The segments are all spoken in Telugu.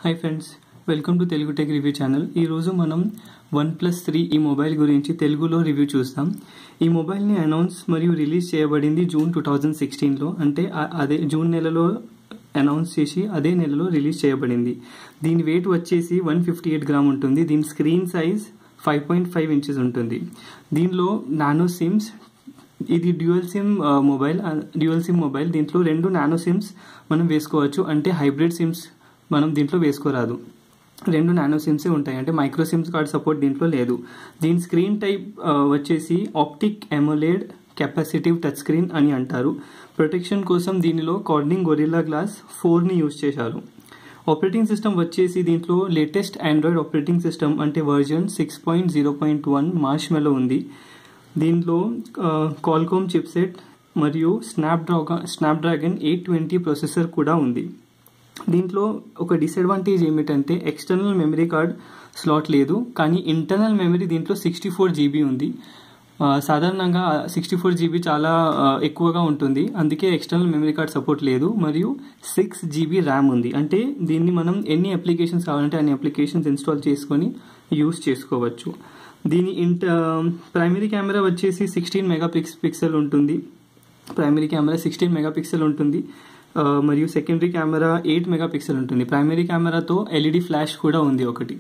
hi friends welcome to Telugu tech review channel ఈరోజు మనం వన్ ప్లస్ త్రీ ఈ మొబైల్ గురించి తెలుగులో రివ్యూ చూస్తాం ఈ మొబైల్ని అనౌన్స్ మరియు రిలీజ్ చేయబడింది జూన్ టూ థౌజండ్ సిక్స్టీన్లో అంటే ఆ- అదే జూన్ నెలలో అనౌన్స్ చేసి అదే నెలలో రిలీజ్ చేయబడింది దీని వెయిట్ వచ్చేసి వన్ ఫిఫ్టీ ఎయిట్ గ్రామ్ ఉంటుంది దీని screen size five point five inches ఉంటుంది దీనిలో నానో సిమ్స్ ఇది డ్యూయల్ సిమ్ ఆ, మొబైల్ ఆ, డ్యూయల్ సిమ్ మొబైల్ దీంట్లో రెండు నానో సిమ్స్ మనం వేసుకోవచ్చు అంటే హైబ్రిడ్ సిమ్స్ మనం దీంట్లో వేసుకోరాదు రెండు నానో సిమ్సే ఉంటాయి అంటే మైక్రో సిమ్స్ కార్డ్ సపోర్ట్ దీంట్లో లేదు దీని స్క్రీన్ టైప్ ఆ, వచ్చేసి optic amoled capacitive touch screen అని అంటారు ప్రొటెక్షన్ కోసం దీనిలో కార్డింగ్ గొరిల్లా గ్లాస్ ఫోర్ని యూజ్ చేశారు ఆపరేటింగ్ సిస్టమ్ వచ్చేసి దీంట్లో లేటెస్ట్ ఆండ్రాయిడ్ ఆపరేటింగ్ సిస్టమ్ అంటే version six point zero point one Marshmallow ఉంది దీంట్లో కాల్కోమ్ చిప్సెట్ మరియు Snapdragon Snapdragon eight twenty processor కూడా ఉంది దీంట్లో ఒక డిసడ్వాంటేజ్ ఏమిటంటే ఎక్స్టర్నల్ మెమరీ కార్డ్ స్లాట్ లేదు కానీ ఇంటర్నల్ మెమరీ దీంట్లో సిక్స్టీ ఫోర్ జీబీ ఉంది ఆ, సాధారణంగా సిక్స్టీ ఫోర్ జీబీ చాలా ఆ, ఎక్కువగా ఉంటుంది అందుకే ఎక్స్టర్నల్ మెమరీ కార్డ్ సపోర్ట్ లేదు మరియు సిక్స్ జీబీ ర్యామ్ ఉంది అంటే దీన్ని మనం ఎన్ని అప్లికేషన్స్ కావాలంటే అన్ని అప్లికేషన్స్ ఇన్స్టాల్ చేసుకొని యూస్ చేసుకోవచ్చు దీని ఇంట ప్రైమరీ కెమెరా వచ్చేసి సిక్స్టీన్ మెగా పిక్స్ పిక్సెల్ ఉంటుంది primary camera sixteen mega pixel ఉంటుంది ఆ, మరియు secondary camera eight mega pixel ఉంటుంది ప్రైమరీ కెమెరాతో ఎల్ఈడి ఫ్లాష్ కూడా ఉంది ఒకటి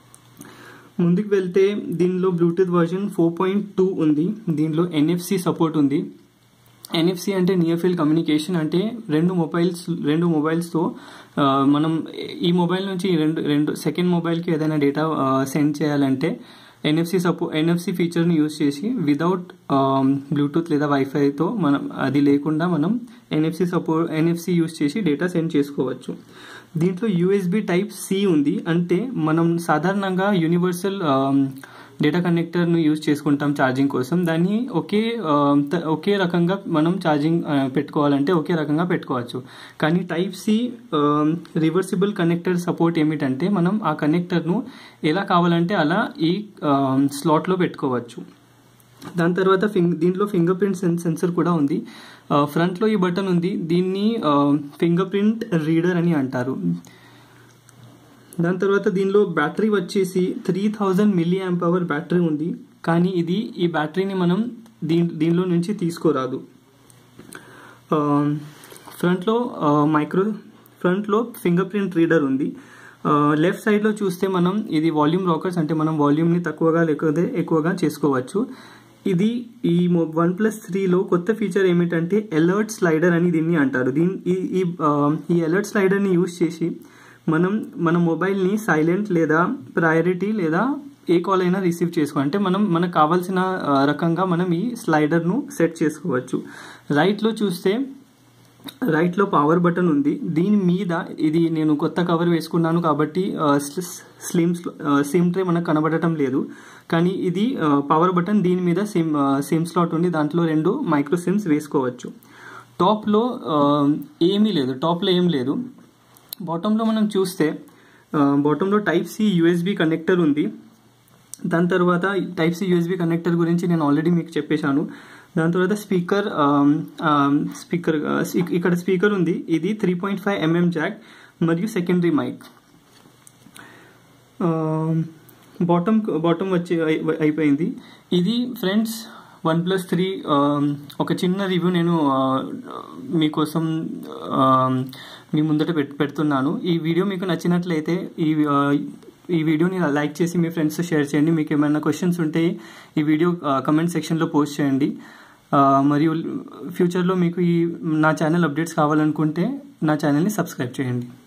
ముందుకు వెళ్తే దీనిలో Bluetooth version four point two ఉంది దీనిలో ఎన్ఎఫ్సి సపోర్ట్ ఉంది ఎన్ఎఫ్సి అంటే నియర్ ఫీల్డ్ కమ్యూనికేషన్ అంటే రెండు మొబైల్స్ రెండు మొబైల్స్తో ఆ, మనం ఈ మొబైల్ నుంచి ఈ రెండు రెండు సెకండ్ మొబైల్కి ఏదైనా డేటా సెండ్ చేయాలంటే ఎన్ఎఫ్సి సపో ఎన్ఎఫ్సి ఫీచర్ని యూజ్ చేసి వితౌట్ బ్లూటూత్ లేదా వైఫైతో మనం అది లేకుండా మనం ఎన్ఎఫ్సి సపో ఎన్ఎఫ్సి యూజ్ చేసి డేటా సెండ్ చేసుకోవచ్చు దీంట్లో యూఎస్బి టైప్ సి ఉంది అంటే మనం సాధారణంగా యూనివర్సల్ డేటా కనెక్టర్ను యూజ్ చేసుకుంటాం ఛార్జింగ్ కోసం దాన్ని ఒకే ఆ, త- ఒకే రకంగా మనం ఛార్జింగ్ ఆ, పెట్టుకోవాలంటే ఒకే రకంగా పెట్టుకోవచ్చు కానీ type C reversible connector support ఏమిటంటే మనం ఆ కనెక్టర్ను ఎలా కావాలంటే అలా ఈ స్లాట్లో పెట్టుకోవచ్చు దాని తర్వాత ఫింగ్ దీంట్లో ఫింగర్ ప్రింట్ సెన్ సెన్సర్ కూడా ఉంది ఆ, ఫ్రంట్లో ఈ బటన్ ఉంది దీన్ని ఫింగర్ ప్రింట్ రీడర్ అని అంటారు దాని తర్వాత దీనిలో బ్యాటరీ వచ్చేసి three thousand milli amp hour battery ఉంది కానీ ఇది ఈ బ్యాటరీని మనం దీని దీనిలో నుంచి తీసుకోరాదు ఆ, ఫ్రంట్లో ఆ, మైక్రో ఫ్రంట్లో ఫింగర్ ప్రింట్ రీడర్ ఉంది ఆ, లెఫ్ట్ సైడ్లో చూస్తే మనం ఇది వాల్యూమ్ రాకర్స్ అంటే మనం వాల్యూమ్ని తక్కువగా లేకపోతే ఎక్కువగా చేసుకోవచ్చు ఇది ఈ వన్ ప్లస్ త్రీలో కొత్త ఫీచర్ ఏమిటంటే అలర్ట్ స్లైడర్ అని దీన్ని అంటారు దీని ఈ ఈ ఆ, ఈ అలర్ట్ స్లైడర్ని యూజ్ చేసి మనం మన మొబైల్ని సైలెంట్ లేదా ప్రయారిటీ లేదా ఏ కాల్ అయినా రిసీవ్ చేసుకో అంటే మనం మనకు కావాల్సిన ఆ, రకంగా మనం ఈ స్లైడర్ను సెట్ చేసుకోవచ్చు రైట్లో చూస్తే రైట్లో పవర్ బటన్ ఉంది దీని మీద ఇది నేను కొత్త కవర్ వేసుకున్నాను కాబట్టి ఆ, స్ల- స్లిమ్ స్ల- ఆ, సిమ్ ట్రే మనకు కనబడటం లేదు కానీ ఇది ఆ, పవర్ బటన్ దీని మీద సిమ్ ఆ, సిమ్ స్లాట్ ఉంది దాంట్లో రెండు మైక్రో సిమ్స్ వేసుకోవచ్చు టాప్లో ఆ, ఏమీ లేదు టాప్లో ఏం లేదు బాటంలో మనం చూస్తే బాటంలో టైప్ సి యూఎస్బి కనెక్టర్ ఉంది దాని తర్వాత టైప్ సి యూఎస్బి కనెక్టర్ గురించి నేను ఆల్రెడీ మీకు చెప్పేశాను దాని తర్వాత స్పీకర్ స్పీకర్ ఇక్కడ స్పీకర్ ఉంది ఇది three point five mm jack మరియు సెకండరీ మైక్ బాటమ్ బాటమ్ వచ్చి అయి- అయిపోయింది ఇది ఫ్రెండ్స్ వన్ ప్లస్ త్రీ ఒక చిన్న రివ్యూ నేను ఆ, మీకోసం ఆ, మీ ముందట పెట్ పెడుతున్నాను ఈ వీడియో మీకు నచ్చినట్లయితే ఈ ఆ, ఈ వీడియోని లైక్ చేసి మీ ఫ్రెండ్స్ షేర్ చేయండి మీకు ఏమైనా క్వశ్చన్స్ ఉంటే ఈ వీడియో కమెంట్ సెక్షన్లో పోస్ట్ చేయండి ఆ, మరియు ఫ్యూచర్లో మీకు ఈ నా ఛానల్ అప్డేట్స్ కావాలనుకుంటే నా ఛానల్ని సబ్స్క్రైబ్ చేయండి